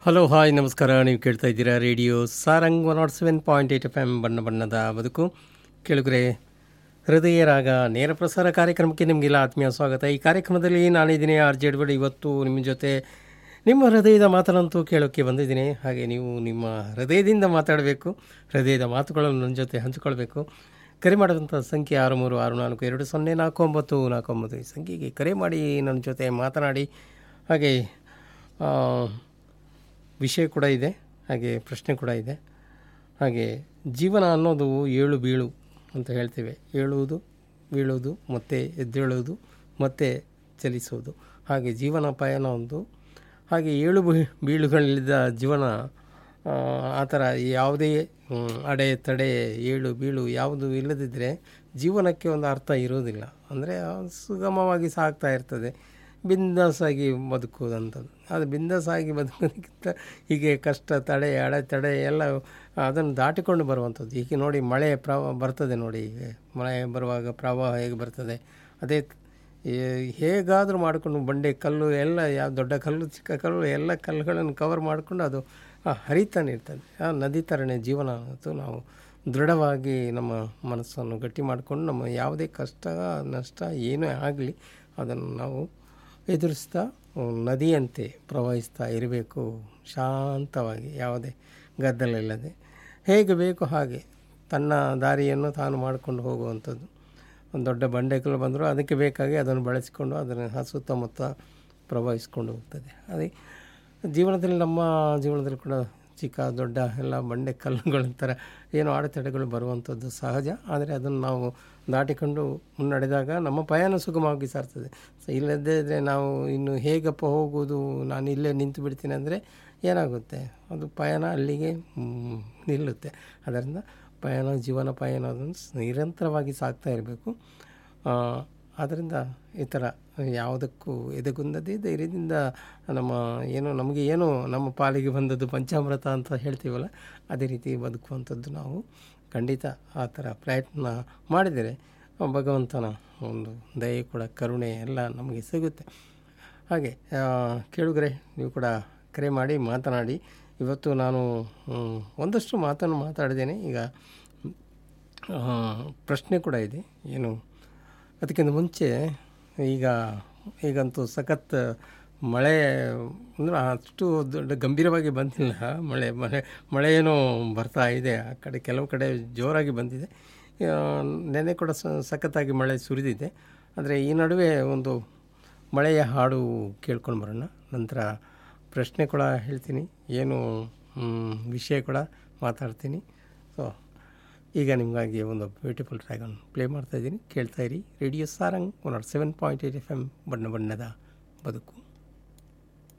hello hi ನಮಸ್ಕಾರ ನೀವು ಕೇಳ್ತಾ ಇದ್ದೀರಾ radio Sarang one naught seven point eight F M ಬಣ್ಣ ಬಣ್ಣದ ಬದುಕು ಕೇಳುಗರೆ ಹೃದಯ ರಾಗ ನೇರ ಪ್ರಸಾರ ಕಾರ್ಯಕ್ರಮಕ್ಕೆ ನಿಮಗೆಲ್ಲ ಆತ್ಮೀಯ ಸ್ವಾಗತ ಈ ಕಾರ್ಯಕ್ರಮದಲ್ಲಿ ನಾನಿದ್ದೀನಿ ಆರ್ ಜೆ ಎಡ್ಬಡಿ ಇವತ್ತು ನಿಮ್ಮ ಜೊತೆ ನಿಮ್ಮ ಹೃದಯದ ಮಾತನ್ನಂತೂ ಕೇಳೋಕ್ಕೆ ಬಂದಿದ್ದೀನಿ ಹಾಗೆ ನೀವು ನಿಮ್ಮ ಹೃದಯದಿಂದ ಮಾತಾಡಬೇಕು ಹೃದಯದ ಮಾತುಗಳನ್ನು ನನ್ನ ಜೊತೆ ಹಂಚಿಕೊಳ್ಬೇಕು ಕರೆ ಮಾಡುವಂಥ ಸಂಖ್ಯೆ ಆರು ಮೂರು ಆರು ನಾಲ್ಕು ಎರಡು ಸೊನ್ನೆ ನಾಲ್ಕು ಒಂಬತ್ತು ನಾಲ್ಕು ಒಂಬತ್ತು ಈ ಸಂಖ್ಯೆಗೆ ಕರೆ ಮಾಡಿ ನನ್ನ ಜೊತೆ ಮಾತನಾಡಿ ಹಾಗೆ ಆ, ವಿಷಯ ಕೂಡ ಇದೆ ಹಾಗೆ ಪ್ರಶ್ನೆ ಕೂಡ ಇದೆ ಹಾಗೆ ಜೀವನ ಅನ್ನೋದು ಏಳು ಬೀಳು ಅಂತ ಹೇಳ್ತೇವೆ ಏಳುವುದು ಬೀಳುವುದು ಮತ್ತು ಎದ್ದೇಳುವುದು ಮತ್ತು ಚಲಿಸುವುದು ಹಾಗೆ ಜೀವನ ಪಯಣ ಒಂದು ಹಾಗೆ ಏಳು ಬೀ ಬೀಳುಗಳಿಲ್ಲದ ಜೀವನ ಆ, ಆ ಥರ ಯಾವುದೇ ಹ್ಮ್, ಅಡೆ ತಡೆ ಏಳು ಬೀಳು ಯಾವುದು ಇಲ್ಲದಿದ್ದರೆ ಜೀವನಕ್ಕೆ ಒಂದು ಅರ್ಥ ಇರೋದಿಲ್ಲ ಅಂದರೆ ಸುಗಮವಾಗಿ ಸಾಗ್ತಾ ಇರ್ತದೆ ಬಿಂದಾಸಾಗಿ ಬದುಕುವುದಂಥದ್ದು ಅದು ಬಿಂದಾಸಾಗಿ ಬದುಕೋದಕ್ಕಿಂತ ಹೀಗೆ ಕಷ್ಟ ತಡೆ ಅಡೆ ತಡೆ ಎಲ್ಲ ಅದನ್ನು ದಾಟಿಕೊಂಡು ಬರುವಂಥದ್ದು ಈಗ ನೋಡಿ ಮಳೆ ಪ್ರವಾಹ ಬರ್ತದೆ ನೋಡಿ ಈಗ ಮಳೆ ಬರುವಾಗ ಪ್ರವಾಹ ಹೇಗೆ ಬರ್ತದೆ ಅದೇ ಏ- ಹೇಗಾದರೂ ಮಾಡಿಕೊಂಡು ಬಂಡೆ ಕಲ್ಲು ಎಲ್ಲ ಯಾವ ದೊಡ್ಡ ಕಲ್ಲು ಚಿಕ್ಕ ಕಲ್ಲು ಎಲ್ಲ ಕಲ್ಲುಗಳನ್ನು ಕವರ್ ಮಾಡಿಕೊಂಡು ಅದು ಆ, ಹರಿತಾನೆ ಇರ್ತದೆ ಆ ನದಿ ಥರನೇ ಜೀವನ ಅನ್ನೋದು ನಾವು ದೃಢವಾಗಿ ನಮ್ಮ ಮನಸ್ಸನ್ನು ಗಟ್ಟಿ ಮಾಡಿಕೊಂಡು ನಮ್ಮ ಯಾವುದೇ ಕಷ್ಟ ನಷ್ಟ ಏನೇ ಆಗಲಿ ಅದನ್ನು ನಾವು ಎದುರಿಸ್ತಾ ಅಹ್, ನದಿಯಂತೆ ಪ್ರವಹಿಸ್ತಾ ಇರಬೇಕು ಶಾಂತವಾಗಿ ಯಾವುದೇ ಗದ್ದಲ ಇಲ್ಲದೆ ಹೇಗೆ ಬೇಕು ಹಾಗೆ ತನ್ನ ದಾರಿಯನ್ನು ತಾನು ಮಾಡಿಕೊಂಡು ಹೋಗುವಂಥದ್ದು ಒಂದು ದೊಡ್ಡ ಬಂಡೆಕಲ್ಲು ಬಂದರೂ ಅದಕ್ಕೆ ಬೇಕಾಗಿ ಅದನ್ನು ಬಳಸಿಕೊಂಡು ಅದನ್ನು ಸುತ್ತಮುತ್ತ ಪ್ರವಹಿಸ್ಕೊಂಡು ಹೋಗ್ತದೆ ಅದೇ ಜೀವನದಲ್ಲಿ ನಮ್ಮ ಜೀವನದಲ್ಲಿ ಕೂಡ ಚಿಕ್ಕ ದೊಡ್ಡ ಎಲ್ಲ ಬಂಡೆ ಕಲ್ಲುಗಳ ಥರ ಏನೋ ಅಡೆತಡೆಗಳು ಬರುವಂಥದ್ದು ಸಹಜ ಆದರೆ ಅದನ್ನು ನಾವು ದಾಟಿಕೊಂಡು ಮುನ್ನಡೆದಾಗ ನಮ್ಮ ಪಯಣ ಸುಗಮವಾಗಿ ಸಾರ್ತದೆ ಸೊ ಇಲ್ಲದೇ ಇದ್ದರೆ ನಾವು ಇನ್ನು ಹೇಗಪ್ಪ ಹೋಗುವುದು ನಾನು ಇಲ್ಲೇ ನಿಂತು ಬಿಡ್ತೀನಿ ಅಂದರೆ ಏನಾಗುತ್ತೆ ಅದು ಪಯಣ ಅಲ್ಲಿಗೆ ಮ್, ನಿಲ್ಲುತ್ತೆ ಅದರಿಂದ ಪಯಣ ಜೀವನ ಪಯಣ ಅದನ್ನು ಸ್- ನಿರಂತರವಾಗಿ ಸಾಗ್ತಾ ಇರಬೇಕು ಆದ್ದರಿಂದ ಈ ಥರ ಯಾವುದಕ್ಕೂ ಎದೆಗುಂದದೆ ಧೈರ್ಯದಿಂದ ನಮ್ಮ ಏನು ನಮಗೆ ಏನು ನಮ್ಮ ಪಾಲಿಗೆ ಬಂದದ್ದು ಪಂಚಾಮೃತ ಅಂತ ಹೇಳ್ತೀವಲ್ಲ ಅದೇ ರೀತಿ ಬದುಕುವಂಥದ್ದು ನಾವು ಖಂಡಿತ ಆ ಥರ ಪ್ರಯತ್ನ ಮಾಡಿದರೆ ಭಗವಂತನ ಒಂದು ದಯೆ ಕೂಡ ಕರುಣೆ ಎಲ್ಲ ನಮಗೆ ಸಿಗುತ್ತೆ ಹಾಗೆ ಆ, ಕೇಳುಗರೆ ನೀವು ಕೂಡ ಕರೆ ಮಾಡಿ ಮಾತನಾಡಿ ಇವತ್ತು ನಾನು ಹ್ಮ್, ಒಂದಷ್ಟು ಮಾತನ್ನು ಮಾತಾಡಿದ್ದೇನೆ ಈಗ ಆ, ಪ್ರಶ್ನೆ ಕೂಡ ಇದೆ ಏನು ಅದಕ್ಕಿಂತ ಮುಂಚೆ ಈಗ ಈಗಂತೂ ಸಖತ್ ಮಳೆ ಅಂದರೆ ಅಷ್ಟು ದೊಡ್ಡ ಗಂಭೀರವಾಗಿ ಬಂದಿಲ್ಲ ಮಳೆ ಮಳೆ ಮಳೆ ಏನೋ ಬರ್ತಾ ಇದೆ ಆ ಕಡೆ ಕೆಲವು ಕಡೆ ಜೋರಾಗಿ ಬಂದಿದೆ ಆ, ನೆನ್ನೆ ಕೂಡ ಸ- ಸಖತ್ತಾಗಿ ಮಳೆ ಸುರಿದಿದೆ ಆದರೆ ಈ ನಡುವೆ ಒಂದು ಮಳೆಯ ಹಾಡು ಕೇಳ್ಕೊಂಡು ಬರೋಣ ನಂತರ ಪ್ರಶ್ನೆ ಕೂಡ ಹೇಳ್ತೀನಿ ಏನು ಮ್, ವಿಷಯ ಕೂಡ ಮಾತಾಡ್ತೀನಿ ಸೊ ಈಗ ನಿಮಗಾಗಿ ಒಂದು ಬ್ಯೂಟಿಫುಲ್ ಟ್ರ್ಯಾಗನ್ನು ಪ್ಲೇ ಮಾಡ್ತಾಯಿದ್ದೀನಿ ಕೇಳ್ತಾ ಇರಿ radio Sarang one naught seven point eight F M ಬಣ್ಣ ಬಣ್ಣದ ಬದುಕು